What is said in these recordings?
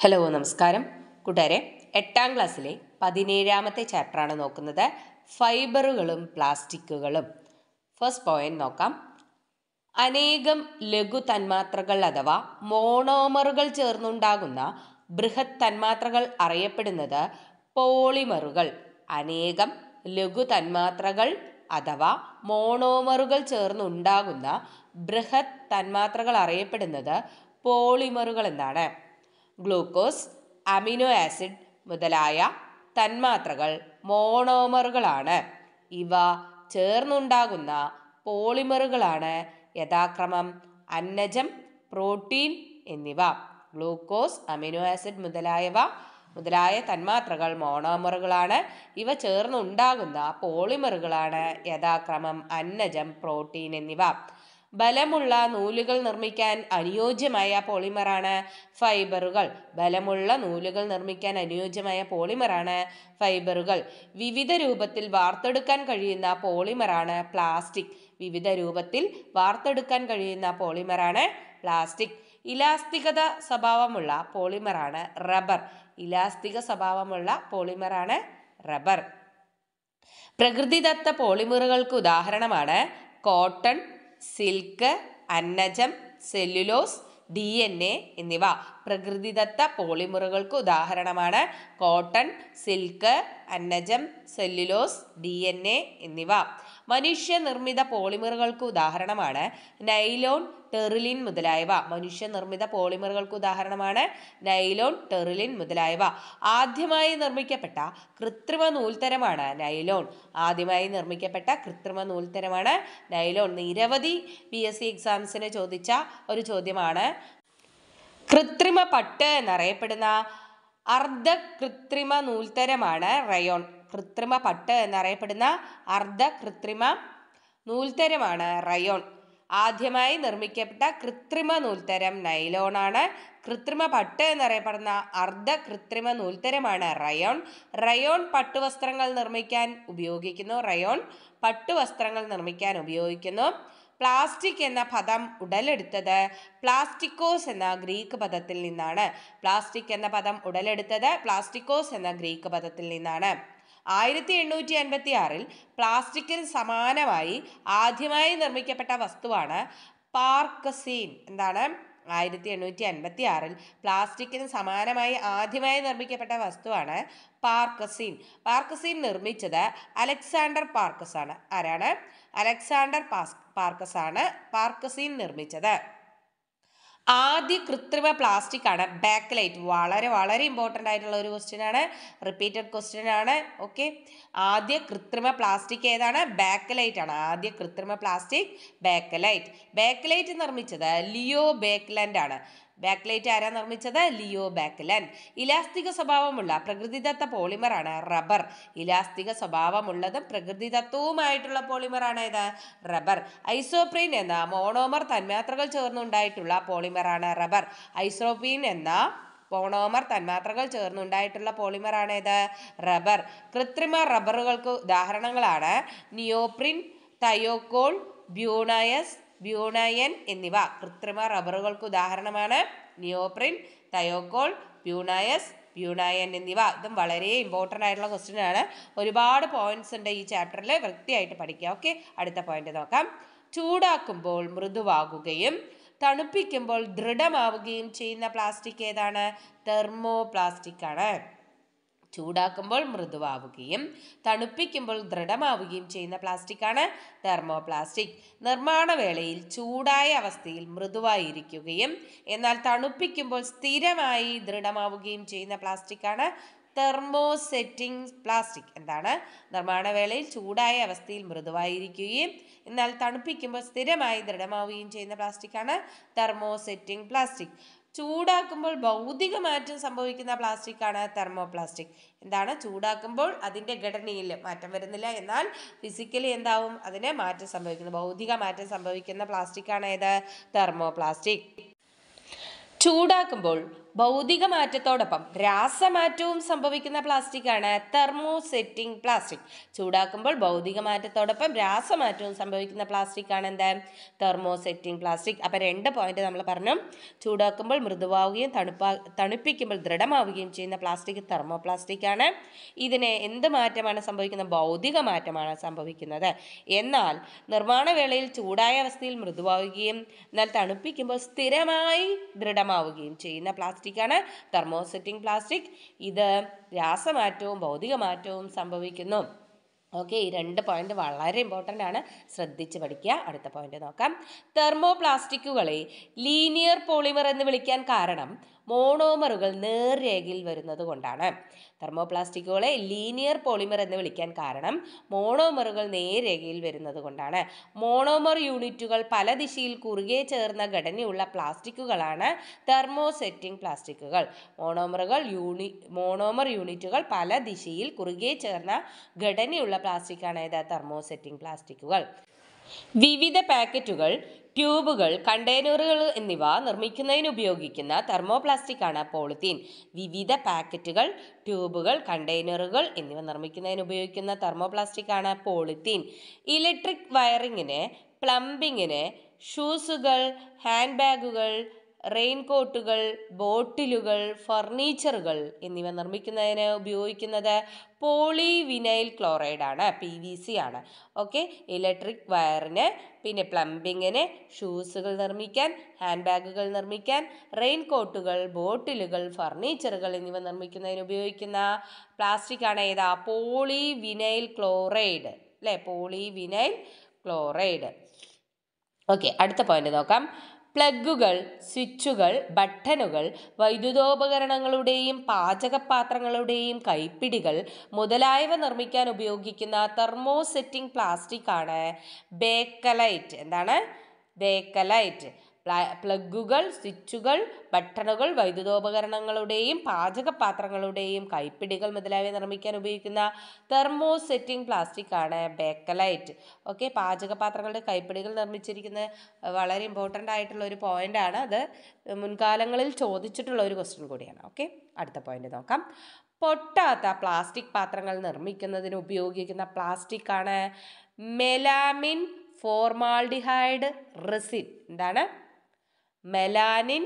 hello നമസ്കാരം കൂട്ടുകാരെ എട്ടാം ക്ലാസ്സിലെ പതിനേഴാമത്തെ ചാപ്റ്ററാണ് നോക്കുന്നത് ഫൈബറുകളും പ്ലാസ്റ്റിക്കുകളും ഫസ്റ്റ് പോയിന്റ് നോക്കാം അനേകം ലഘു തന്മാത്രകൾ അഥവാ മോണോമറുകൾ ചേർന്നുണ്ടാകുന്ന ബൃഹത് തന്മാത്രകൾ അറിയപ്പെടുന്നത് പോളിമറുകൾ അനേകം ലഘു തന്മാത്രകൾ അഥവാ മോണോമറുകൾ ചേർന്നുണ്ടാകുന്ന ബൃഹത് തന്മാത്രകൾ അറിയപ്പെടുന്നത് പോളിമറുകൾ എന്നാണ് ഗ്ലൂക്കോസ് അമിനോ ആസിഡ് മുതലായ തന്മാത്രകൾ മോണോമറുകളാണ് ഇവ ചേർന്നുണ്ടാകുന്ന പോളിമറുകളാണ് യഥാക്രമം അന്നജം പ്രോട്ടീൻ എന്നിവ ഗ്ലൂക്കോസ് അമിനോ ആസിഡ് മുതലായവ മുതലായ തന്മാത്രകൾ മോണോമറുകളാണ് ഇവ ചേർന്നുണ്ടാകുന്ന പോളിമറുകളാണ് യഥാക്രമം അന്നജം പ്രോട്ടീൻ എന്നിവ ബലമുള്ള നൂലുകൾ നിർമ്മിക്കാൻ അനുയോജ്യമായ പോളിമറാണ് ഫൈബറുകൾ ബലമുള്ള നൂലുകൾ നിർമ്മിക്കാൻ അനുയോജ്യമായ പോളിമറാണ് ഫൈബറുകൾ വിവിധ രൂപത്തിൽ വാർത്തെടുക്കാൻ കഴിയുന്ന പോളിമറാണ് പ്ലാസ്റ്റിക് വിവിധ രൂപത്തിൽ വാർത്തെടുക്കാൻ കഴിയുന്ന പോളിമറാണ് പ്ലാസ്റ്റിക് ഇലാസ്തികത സ്വഭാവമുള്ള പോളിമറാണ് റബ്ബർ ഇലാസ്തിക സ്വഭാവമുള്ള പോളിമറാണ് റബ്ബർ പ്രകൃതിദത്ത പോളിമറുകൾക്ക് ഉദാഹരണമാണ് കോട്ടൺ സിൽക്ക് അന്നജം സെല്ലുലോസ് ഡി എൻ എ എന്നിവ പ്രകൃതിദത്ത പോളിമറുകൾക്ക് ഉദാഹരണമാണ് കോട്ടൺ സിൽക്ക് അന്നജം സെല്ലുലോസ് ഡി എൻ എ എന്നിവ മനുഷ്യനിർമ്മിത പോളിമറുകൾക്ക് ഉദാഹരണമാണ് നൈലോൺ ടെറിലിൻ മുതലായവ മനുഷ്യനിർമ്മിത പോളിമറുകൾക്ക് ഉദാഹരണമാണ് നൈലോൺ ടെറിലിൻ മുതലായവ ആദ്യമായി നിർമ്മിക്കപ്പെട്ട കൃത്രിമ നൂൽത്തരമാണ് നൈലോൺ ആദ്യമായി നിർമ്മിക്കപ്പെട്ട കൃത്രിമ നൂൽത്തരമാണ് നൈലോൺ നിരവധി പി എസ് സി എക്സാംസിന് ചോദിച്ച ഒരു ചോദ്യമാണ് കൃത്രിമ പട്ട് എന്നറിയപ്പെടുന്ന അർദ്ധ കൃത്രിമ നൂൽത്തരമാണ് റയോൺ കൃത്രിമ പട്ട് എന്നറിയപ്പെടുന്ന അർദ്ധ കൃത്രിമ നൂൽത്തരമാണ് റയോൺ ആദ്യമായി നിർമ്മിക്കപ്പെട്ട കൃത്രിമ നൂൽത്തരം നൈലോണാണ് കൃത്രിമ പട്ട് എന്നറിയപ്പെടുന്ന അർദ്ധ കൃത്രിമ നൂൽത്തരമാണ് റയോൺ റയോൺ പട്ടുവസ്ത്രങ്ങൾ നിർമ്മിക്കാൻ ഉപയോഗിക്കുന്നു റയോൺ പട്ടുവസ്ത്രങ്ങൾ നിർമ്മിക്കാൻ ഉപയോഗിക്കുന്നു പ്ലാസ്റ്റിക് എന്ന പദം ഉടലെടുത്തത് പ്ലാസ്റ്റിക്കോസ് എന്ന ഗ്രീക്ക് പദത്തിൽ നിന്നാണ് പ്ലാസ്റ്റിക് എന്ന പദം ഉടലെടുത്തത് പ്ലാസ്റ്റിക്കോസ് എന്ന ഗ്രീക്ക് പദത്തിൽ നിന്നാണ് ആയിരത്തി എണ്ണൂറ്റി അൻപത്തി ആറിൽ പ്ലാസ്റ്റിക്കിന് സമാനമായി ആദ്യമായി നിർമ്മിക്കപ്പെട്ട വസ്തുവാണ് പാർക്കസീൻ എന്താണ് ആയിരത്തി എണ്ണൂറ്റി അൻപത്തി ആറിൽ പ്ലാസ്റ്റിക്കിന് സമാനമായി ആദ്യമായി നിർമ്മിക്കപ്പെട്ട വസ്തുവാണ് പാർക്കസീൻ പാർക്കസീൻ നിർമ്മിച്ചത് അലക്സാണ്ടർ പാർക്കസ് ആണ് ആരാണ് അലക്സാണ്ടർ പാസ് പാർക്കസ് ആണ് പാർക്കസീൻ നിർമ്മിച്ചത് ആദ്യ കൃത്രിമ പ്ലാസ്റ്റിക് ആണ് ബാക്ക്ലൈറ്റ് വളരെ വളരെ ഇമ്പോർട്ടൻ്റ് ആയിട്ടുള്ള ഒരു ക്വസ്റ്റ്യൻ ആണ് റിപ്പീറ്റഡ് ക്വസ്റ്റ്യൻ ആണ് ഓക്കെ ആദ്യ കൃത്രിമ പ്ലാസ്റ്റിക് ഏതാണ് ബാക്ക്ലൈറ്റ് ആണ് ആദ്യ കൃത്രിമ പ്ലാസ്റ്റിക് ബാക്ക്ലൈറ്റ് ബാക്ക്ലൈറ്റ് നിർമ്മിച്ചത് ലിയോ ബേക്ക്ലൻഡ് ആണ് ബാക്ക്ലൈറ്റ് ആരാ നിർമ്മിച്ചത് ലിയോ ബാക്ക്ലൻഡ് ഇലാസ്തിക സ്വഭാവമുള്ള പ്രകൃതിദത്ത പോളിമറാണ് റബ്ബർ ഇലാസ്തിക സ്വഭാവമുള്ളതും പ്രകൃതിദത്തവുമായിട്ടുള്ള പോളിമറാണ് ഇത് റബ്ബർ ഐസോപ്രീൻ എന്ന മോണോമർ തന്മാത്രകൾ ചേർന്നുണ്ടായിട്ടുള്ള പോളിമറാണ് റബ്ബർ ഐസോപ്രീൻ എന്ന മോണോമർ തന്മാത്രകൾ ചേർന്നുണ്ടായിട്ടുള്ള പോളിമറാണ് ഇത് റബ്ബർ കൃത്രിമ റബ്ബറുകൾക്ക് ഉദാഹരണങ്ങളാണ് നിയോപ്രിൻ തയോക്കോൾ ബ്യൂണയസ് ബ്യൂണയൻ എന്നിവ കൃത്രിമ റബ്ബറുകൾക്ക് ഉദാഹരണമാണ് നിയോപ്രിൻ തയോക്കോൾ ബ്യൂണയസ് ബ്യൂണയൻ എന്നിവ ഇതും വളരെ ഇമ്പോർട്ടൻ്റ് ആയിട്ടുള്ള ക്വസ്റ്റ്യൻ ആണ് ഒരുപാട് പോയിന്റ്സ് ഉണ്ട് ഈ ചാപ്റ്ററിൽ വൃത്തിയായിട്ട് പഠിക്കുക ഓക്കെ അടുത്ത പോയിന്റ് നോക്കാം ചൂടാക്കുമ്പോൾ മൃദുവാകുകയും തണുപ്പിക്കുമ്പോൾ ദൃഢമാവുകയും ചെയ്യുന്ന പ്ലാസ്റ്റിക് ഏതാണ് തെർമോ പ്ലാസ്റ്റിക് ആണ് ചൂടാക്കുമ്പോൾ മൃദുവാവുകയും തണുപ്പിക്കുമ്പോൾ ദൃഢമാവുകയും ചെയ്യുന്ന പ്ലാസ്റ്റിക്കാണ് തെർമോ പ്ലാസ്റ്റിക് നിർമ്മാണ വേളയിൽ ചൂടായ അവസ്ഥയിൽ മൃദുവായിരിക്കുകയും എന്നാൽ തണുപ്പിക്കുമ്പോൾ സ്ഥിരമായി ദൃഢമാവുകയും ചെയ്യുന്ന പ്ലാസ്റ്റിക്കാണ് തെർമോസെറ്റിംഗ് പ്ലാസ്റ്റിക് എന്താണ് നിർമ്മാണ വേളയിൽ ചൂടായ അവസ്ഥയിൽ മൃദുവായിരിക്കുകയും എന്നാൽ തണുപ്പിക്കുമ്പോൾ സ്ഥിരമായി ദൃഢമാവുകയും ചെയ്യുന്ന പ്ലാസ്റ്റിക്കാണ് തെർമോസെറ്റിംഗ് പ്ലാസ്റ്റിക് ചൂടാക്കുമ്പോൾ ഭൗതിക മാറ്റം സംഭവിക്കുന്ന പ്ലാസ്റ്റിക് ആണ് തെർമോ പ്ലാസ്റ്റിക് എന്താണ് ചൂടാക്കുമ്പോൾ അതിൻ്റെ ഘടനയിൽ മാറ്റം വരുന്നില്ല എന്നാൽ ഫിസിക്കലി എന്താവും അതിന് മാറ്റം സംഭവിക്കുന്നു ഭൗതിക മാറ്റം സംഭവിക്കുന്ന പ്ലാസ്റ്റിക് ആണ് ഏത് തെർമോ പ്ലാസ്റ്റിക് ചൂടാക്കുമ്പോൾ ഭൗതിക മാറ്റത്തോടൊപ്പം രാസമാറ്റവും സംഭവിക്കുന്ന പ്ലാസ്റ്റിക്കാണ് തെർമോസെറ്റിംഗ് പ്ലാസ്റ്റിക് ചൂടാക്കുമ്പോൾ ഭൗതിക മാറ്റത്തോടൊപ്പം രാസമാറ്റവും സംഭവിക്കുന്ന പ്ലാസ്റ്റിക്കാണ് എന്ത് തെർമോസെറ്റിംഗ് പ്ലാസ്റ്റിക് അപ്പം രണ്ട് പോയിന്റ് നമ്മൾ പറഞ്ഞു ചൂടാക്കുമ്പോൾ മൃദുവാവുകയും തണുപ്പാ തണുപ്പിക്കുമ്പോൾ ദൃഢമാവുകയും ചെയ്യുന്ന പ്ലാസ്റ്റിക് തെർമോ പ്ലാസ്റ്റിക് ആണ് ഇതിന് എന്ത് മാറ്റമാണ് സംഭവിക്കുന്നത് ഭൗതിക മാറ്റമാണ് സംഭവിക്കുന്നത് എന്നാൽ നിർമ്മാണ വേളയിൽ ചൂടായ അവസ്ഥയിൽ മൃദുവാവുകയും എന്നാൽ തണുപ്പിക്കുമ്പോൾ സ്ഥിരമായി ദൃഢമാവുകയും ചെയ്യുന്ന പ്ലാസ്റ്റിക്കാണ് തെർമോസെറ്റിംഗ് പ്ലാസ്റ്റിക് ഇത് രാസമാറ്റവും ഭൗതിക മാറ്റവും സംഭവിക്കുന്നു ഓക്കെ ഈ രണ്ട് പോയിന്റ് വളരെ ഇമ്പോർട്ടൻ്റ് ആണ് ശ്രദ്ധിച്ച് പഠിക്കുക അടുത്ത പോയിന്റ് നോക്കാം തെർമോ പ്ലാസ്റ്റിക്കുകളെ ലീനിയർ പോളിമർ എന്ന് വിളിക്കാൻ കാരണം മോണോമറുകൾ നേർരേഖയിൽ വരുന്നത് കൊണ്ടാണ് തെർമോ പ്ലാസ്റ്റിക്കുകളെ ലീനിയർ പോളിമർ എന്ന് വിളിക്കാൻ കാരണം മോണോമറുകൾ നേർരേഖയിൽ വരുന്നത് കൊണ്ടാണ് മോണോമർ യൂണിറ്റുകൾ പല ദിശയിൽ കുറുകെ ചേർന്ന ഘടനയുള്ള പ്ലാസ്റ്റിക്കുകളാണ് തെർമോസെറ്റിംഗ് പ്ലാസ്റ്റിക്കുകൾ മോണോമറുകൾ യൂണി മോണോമർ യൂണിറ്റുകൾ പല ദിശയിൽ കുറുകെ ചേർന്ന ഘടനയുള്ള പ്ലാസ്റ്റിക്കാണ് ഏത് തെർമോസെറ്റിംഗ് പ്ലാസ്റ്റിക്കുകൾ വിവിധ പാക്കറ്റുകൾ ട്യൂബുകൾ കണ്ടെയ്നറുകൾ എന്നിവ നിർമ്മിക്കുന്നതിന് ഉപയോഗിക്കുന്ന തെർമോപ്ലാസ്റ്റിക് ആണ് പോളിത്തീൻ വിവിധ പാക്കറ്റുകൾ ട്യൂബുകൾ കണ്ടെയ്നറുകൾ എന്നിവ നിർമ്മിക്കുന്നതിന് ഉപയോഗിക്കുന്ന തെർമോപ്ലാസ്റ്റിക് ആണ് പോളിത്തീൻ ഇലക്ട്രിക് വയറിങ്ങിന് പ്ലംബിങ്ങിന് ഷൂസുകൾ ഹാൻഡ് ബാഗുകൾ റെയിൻകോട്ടുകൾ ബോട്ടിലുകൾ ഫർണിച്ചറുകൾ എന്നിവ നിർമ്മിക്കുന്നതിന് ഉപയോഗിക്കുന്നത് പോളിവിനൈൽ ക്ലോറൈഡ് ആണ് പി വി സി ആണ് ഓക്കെ ഇലക്ട്രിക് വയറിന് പിന്നെ പ്ലംബിങ്ങിന് ഷൂസുകൾ നിർമ്മിക്കാൻ ഹാൻഡ് ബാഗുകൾ നിർമ്മിക്കാൻ റെയിൻകോട്ടുകൾ ബോട്ടിലുകൾ ഫർണിച്ചറുകൾ എന്നിവ നിർമ്മിക്കുന്നതിന് ഉപയോഗിക്കുന്ന പ്ലാസ്റ്റിക് ആണ് ഏതാ പോളിവിനൈൽ ക്ലോറൈഡ് അല്ലേ പോളിവിനൈൽ ക്ലോറൈഡ് ഓക്കെ അടുത്ത പോയിന്റ് നോക്കാം പ്ലഗുകൾ സ്വിച്ചുകൾ ബട്ടണുകൾ വൈദ്യുതോപകരണങ്ങളുടെയും പാചകപാത്രങ്ങളുടെയും കൈപ്പിടികൾ മുതലായവ നിർമ്മിക്കാൻ ഉപയോഗിക്കുന്ന തെർമോസെറ്റിംഗ് പ്ലാസ്റ്റിക് ആണ് ബേക്കലൈറ്റ് എന്താണ് ബേക്കലൈറ്റ് പ്ലഗുകൾ സ്വിച്ചുകൾ ബട്ടണുകൾ വൈദ്യുതോപകരണങ്ങളുടെയും പാചകപാത്രങ്ങളുടെയും കൈപ്പിടികൾ മുതലായവ നിർമ്മിക്കാൻ ഉപയോഗിക്കുന്ന തെർമോസെറ്റിംഗ് പ്ലാസ്റ്റിക് ആണ് ബേക്കലൈറ്റ് ഓക്കെ പാചകപാത്രങ്ങളുടെ കൈപ്പിടികൾ നിർമ്മിച്ചിരിക്കുന്നത് വളരെ ഇമ്പോർട്ടൻ്റ് ആയിട്ടുള്ള ഒരു പോയിന്റ് ആണ് അത് മുൻകാലങ്ങളിൽ ചോദിച്ചിട്ടുള്ള ഒരു ക്വസ്റ്റ്യൻ കൂടിയാണ് ഓക്കെ അടുത്ത പോയിന്റ് നോക്കാം പൊട്ടാത്ത പ്ലാസ്റ്റിക് പാത്രങ്ങൾ നിർമ്മിക്കുന്നതിന് ഉപയോഗിക്കുന്ന പ്ലാസ്റ്റിക് ആണ് മെലാമിൻ ഫോർമാൾഡിഹൈഡ് റെസിൻ എന്താണ് മെലാനിൻ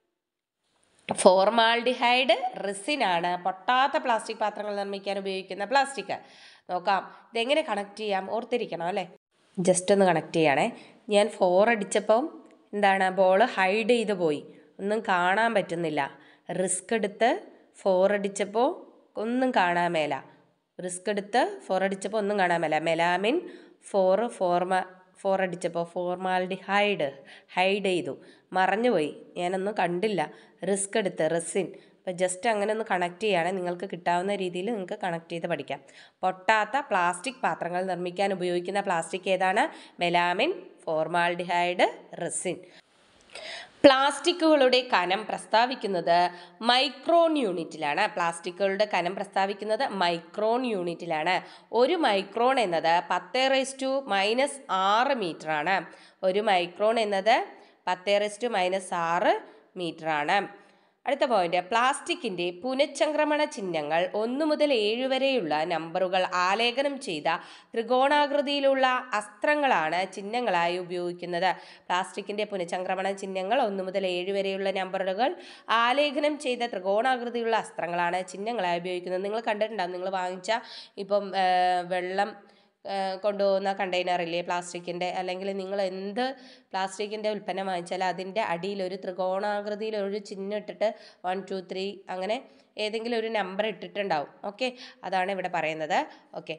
ഫോർമാൾഡിഹൈഡ് റെസിനാണ് പൊട്ടാത്ത പ്ലാസ്റ്റിക് പാത്രങ്ങൾ നിർമ്മിക്കാൻ ഉപയോഗിക്കുന്ന പ്ലാസ്റ്റിക് നോക്കാം ഇതെങ്ങനെ കണക്ട് ചെയ്യാം ഓർത്തിരിക്കണം അല്ലേ ജസ്റ്റ് ഒന്ന് കണക്ട് ചെയ്യണേ ഞാൻ ഫോർ അടിച്ചപ്പം എന്താണ് ബോൾ ഹൈഡ് ചെയ്ത് പോയി ഒന്നും കാണാൻ പറ്റുന്നില്ല റിസ്ക് എടുത്ത് ഫോർ അടിച്ചപ്പോൾ ഒന്നും കാണാൻ മേല റിസ്ക് എടുത്ത് ഫോർ അടിച്ചപ്പോൾ ഒന്നും കാണാൻ മേല മെലാമിൻ ഫോർ ഫോർമ ഫോർ അടിച്ചപ്പോൾ ഫോർമാൽഡിഹൈഡ് ഹൈഡ് ചെയ്തു മറഞ്ഞുപോയി ഞാനൊന്നും കണ്ടില്ല റിസ്ക് എടുത്ത് റെസിൻ അപ്പോൾ ജസ്റ്റ് അങ്ങനെ ഒന്ന് കണക്ട് ചെയ്യുകയാണെങ്കിൽ നിങ്ങൾക്ക് കിട്ടാവുന്ന രീതിയിൽ നിങ്ങൾക്ക് കണക്ട് ചെയ്ത് പഠിക്കാം പൊട്ടാത്ത പ്ലാസ്റ്റിക് പാത്രങ്ങൾ നിർമ്മിക്കാൻ ഉപയോഗിക്കുന്ന പ്ലാസ്റ്റിക് ഏതാണ് മെലാമിൻ ഫോർമാൽഡിഹൈഡ് റെസിൻ പ്ലാസ്റ്റിക്കുകളുടെ കനം പ്രസ്താവിക്കുന്നത് മൈക്രോൺ യൂണിറ്റിലാണ് പ്ലാസ്റ്റിക്കുകളുടെ കനം പ്രസ്താവിക്കുന്നത് മൈക്രോൺ യൂണിറ്റിലാണ് ഒരു മൈക്രോൺ എന്നത് പത്ത് റേസ് ടു മൈനസ് ആറ് മീറ്റർ ആണ് ഒരു മൈക്രോൺ എന്നത് പത്ത് റേസ് ടു മൈനസ് ആറ് മീറ്റർ ആണ് അടുത്ത പോയിന്റ് പ്ലാസ്റ്റിക്കിന്റെ പുനഃചംക്രമണ ചിഹ്നങ്ങൾ ഒന്ന് മുതൽ ഏഴ് വരെയുള്ള നമ്പറുകൾ ആലേഖനം ചെയ്ത ത്രികോണാകൃതിയിലുള്ള അസ്ത്രങ്ങളാണ് ചിഹ്നങ്ങളായി ഉപയോഗിക്കുന്നത് പ്ലാസ്റ്റിക്കിന്റെ പുനഃചംക്രമണ ചിഹ്നങ്ങൾ ഒന്ന് മുതൽ ഏഴ് വരെയുള്ള നമ്പറുകൾ ആലേഖനം ചെയ്ത ത്രികോണാകൃതിയിലുള്ള അസ്ത്രങ്ങളാണ് ചിഹ്നങ്ങളായി ഉപയോഗിക്കുന്നത് നിങ്ങൾ കണ്ടിട്ടുണ്ടാവും നിങ്ങൾ വാങ്ങിച്ച ഇപ്പം ആ, വെള്ളം ആ, കൊണ്ടുപോകുന്ന കണ്ടെയ്നറില്ലേ പ്ലാസ്റ്റിക്കിൻ്റെ അല്ലെങ്കിൽ നിങ്ങൾ എന്ത് പ്ലാസ്റ്റിക്കിൻ്റെ ഉൽപ്പന്നം വാങ്ങിച്ചാലും അതിൻ്റെ അടിയിൽ ഒരു ത്രികോണാകൃതിയിൽ ഒരു ചിഹ്നം ഇട്ടിട്ട് വൺ ടു ത്രീ അങ്ങനെ ഏതെങ്കിലും ഒരു നമ്പർ ഇട്ടിട്ടുണ്ടാവും ഓക്കെ അതാണ് ഇവിടെ പറയുന്നത് ഓക്കെ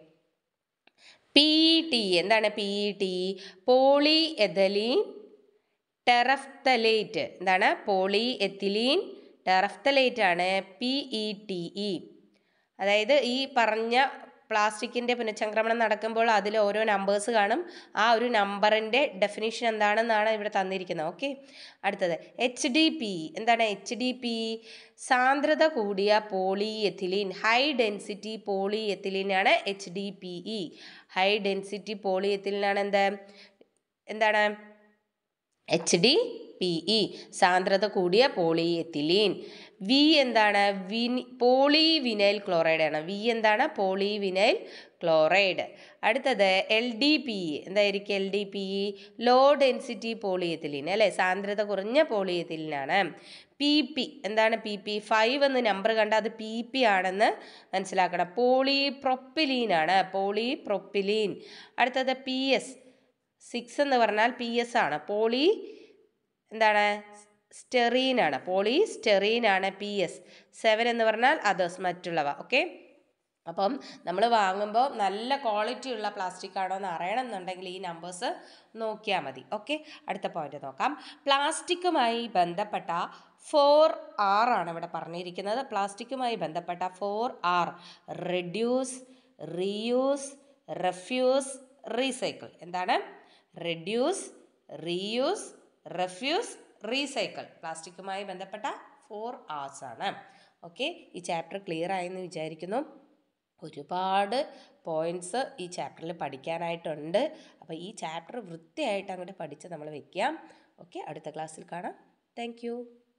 പി ടി എന്താണ് P T poly ethylene terephthalate എന്താണ് പോളി എത്തിലീൻ ടെറഫ്തലേറ്റ് ആണ് പി ഇ ടി ഇ അതായത് ഈ പറഞ്ഞ പ്ലാസ്റ്റിക്കിൻ്റെ പുനഃചംക്രമണം നടക്കുമ്പോൾ അതിൽ ഓരോ നമ്പേഴ്സ് കാണും ആ ഒരു നമ്പറിൻ്റെ ഡെഫിനിഷൻ എന്താണെന്നാണ് ഇവിടെ തന്നിരിക്കുന്നത് ഓക്കെ അടുത്തത് എച്ച് ഡി പി എന്താണ് എച്ച് ഡി പി സാന്ദ്രത കൂടിയ poly ethylene high density poly എഥിലീനാണ് H D P E high density poly എഥിലീനാണ് എന്ത് എന്താണ് എച്ച് ഡി പി ഇ സാന്ദ്രത കൂടിയ പോളിയെത്തിലീൻ വി എന്താണ് വിനി പോളി വിനൈൽ ക്ലോറൈഡ് ആണ് വി എന്താണ് പോളി വിനൈൽ ക്ലോറൈഡ് അടുത്തത് എൽ ഡി പി ഇ എന്തായിരിക്കും L D P E low density polyethylene അല്ലേ സാന്ദ്രത കുറഞ്ഞ പോളിയെത്തിലീനാണ് പി പി എന്താണ് പി പി ഫൈവ് എന്ന് നമ്പർ കണ്ട അത് പി പി ആണെന്ന് മനസ്സിലാക്കണം പോളി പ്രൊപ്പിലീൻ ആണ് പോളി പ്രൊപ്പിലീൻ അടുത്തത് പി എസ് സിക്സ് എന്ന് പറഞ്ഞാൽ പി എസ് ആണ് പോളി എന്താണ് സ്റ്റെറീൻ ആണ് പോളി സ്റ്റെറീൻ ആണ് പി എസ് സെവൻ എന്ന് പറഞ്ഞാൽ അതേഴ്സ് മറ്റുള്ളവ ഓക്കെ അപ്പം നമ്മൾ വാങ്ങുമ്പോൾ നല്ല ക്വാളിറ്റി ഉള്ള പ്ലാസ്റ്റിക് ആണോ എന്ന് അറിയണം എന്നുണ്ടെങ്കിൽ ഈ നമ്പേഴ്സ് നോക്കിയാൽ മതി ഓക്കെ അടുത്ത പോയിന്റ് നോക്കാം പ്ലാസ്റ്റിക്കുമായി ബന്ധപ്പെട്ട ഫോർ ആർ ആണ് ഇവിടെ പറഞ്ഞിരിക്കുന്നത് പ്ലാസ്റ്റിക്കുമായി ബന്ധപ്പെട്ട four R reduce reuse refuse recycle എന്താണ് റെഡ്യൂസ് റീയൂസ് റെഫ്യൂസ് റീസൈക്കിൾ പ്ലാസ്റ്റിക്കുമായി ബന്ധപ്പെട്ട ഫോർ ആർസ് ആണ് ഓക്കെ ഈ ചാപ്റ്റർ ക്ലിയർ ആയെന്ന് വിചാരിക്കുന്നു ഒരുപാട് പോയിൻറ്റ്സ് ഈ ചാപ്റ്ററിൽ പഠിക്കാനായിട്ടുണ്ട് അപ്പോൾ ഈ ചാപ്റ്റർ വൃത്തിയായിട്ട് അങ്ങോട്ട് പഠിച്ച് നമ്മൾ വെക്കാം ഓക്കെ അടുത്ത ക്ലാസ്സിൽ കാണാം താങ്ക്